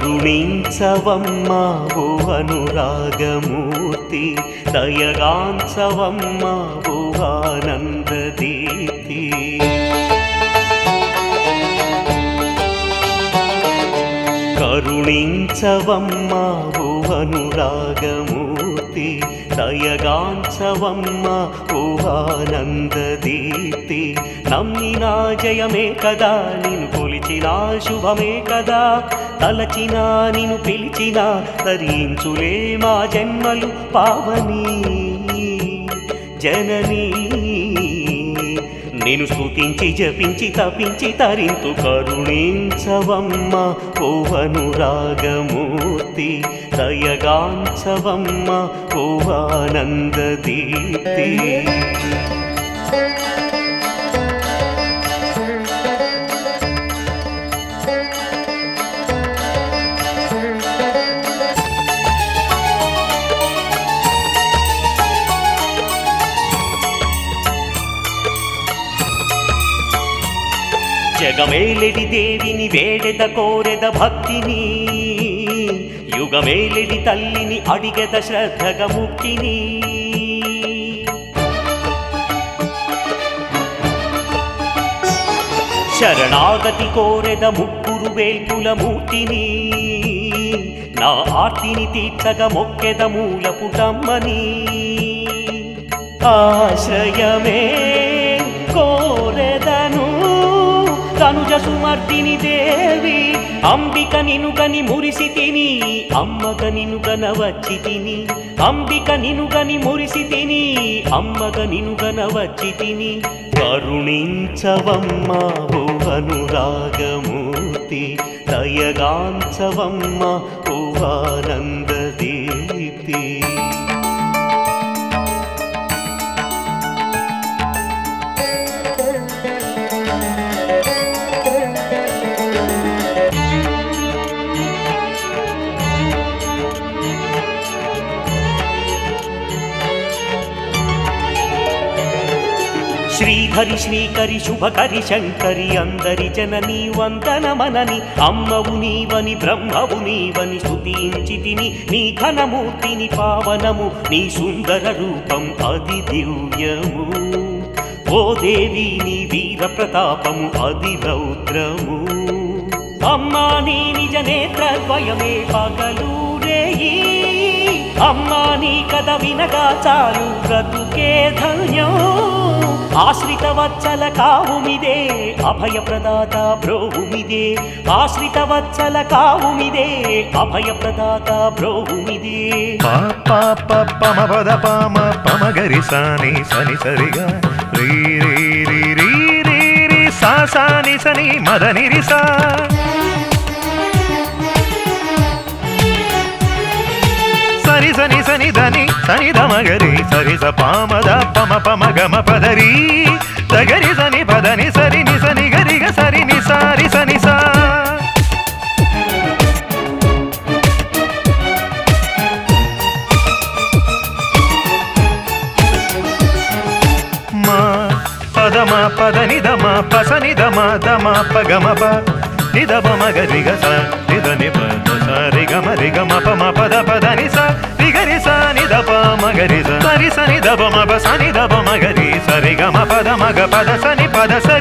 కరుణించవమ్మా ఓ అనురాగమూర్తి దయగాంచవమ్మా ఓ ఆనందదీప్తి కరుణించవమ్మా ఓ అనురాగమూర్తి దయగాంచవమ్మా ఓ ఆనందదీప్తి నమ్మినా జయమే కదా నిన్ను కొలిచినా శుభమే కదా తలచినా నిన్ను పిలిచినా తరించులే మా జన్మలు పావని జననీ నేను స్తుతించి జపించి తపించి తరింతు కరుణించవమ్మ ఓ అనురాగమూర్తి దయగాంచవమ్మ ఓ ఆనందదీప్తి జగమేలెడి దేవిని వేడెద కోరెద భక్తిని యుగమేలెడి తల్లిని అడిగెద శ్రద్ధగ ముక్తిని శరణాగతి కోరెద ముగ్గురు వేల్పుల మూర్తిని నా ఆర్తిని తీర్చగ మొక్కెద మూల పుటమ్మని ఆశ్రయమే కోరెదను తనుజ సుమర్దిని దేవి అంబిక నినుగని మురిసి తిని అమ్మగ నినుగన వచ్చి తిని అంబిక నినుగని మురిసి తిని అమ్మగ నినుగన వచ్చి తిని కరుణించవమ్మ ఓ అనురాగమూర్తి దయగాంచవమ్మ ఓ ఆనందదీప్తి శ్రీహరి శ్రీకరి శుభకరి శంకరి అందరి జనని వందనమనని అమ్మవు నీవని బ్రహ్మవు నీవని స్తుతించి తిని నీ ఘనమూర్తిని పావనము నీ సుందర రూపం అది దివ్యము ఓ దేవి నీ వీర ప్రతాపము అది రౌద్రము అమ్మా నీ నిజ నేత్రద్వయమే పగలు రేయి అమ్మా నీ కథ వినగా చాలు బ్రతుకే ధన్యం ఆశ్రిత వత్సల కావుమిదే అభయ ప్రదాత బ్రోవుమిదే ఆశ్రిత వత్సల కావుమిదే అభయ ప్రదాత బ్రోవుమిదే పా పా ప పమ పద పామ పమ గరి సాని సని సరిగా రీ రీ రీ రీ రీ రీ సా సాని సని మద నిరి సా సరి సని సని దని సని ద మగరి సరి స పామద పమ పమ గమ పదరి సగరి సని పదని సరి ని సని గరి గ సరి ని సారి సని సా మా పదమ పద నిదమ పస నిదమ దమ పగమ ప నిదమ మగ రిగ స నిద ని ప ద స రి గ మ రి గ మ ప మ పద పద ని స రి గ రి స ని ద ప మ గ రి స స రి స ని ద ప మ ప స ని ద ప మ గ రి స రి గ మ పద మ గ పద స ని పద స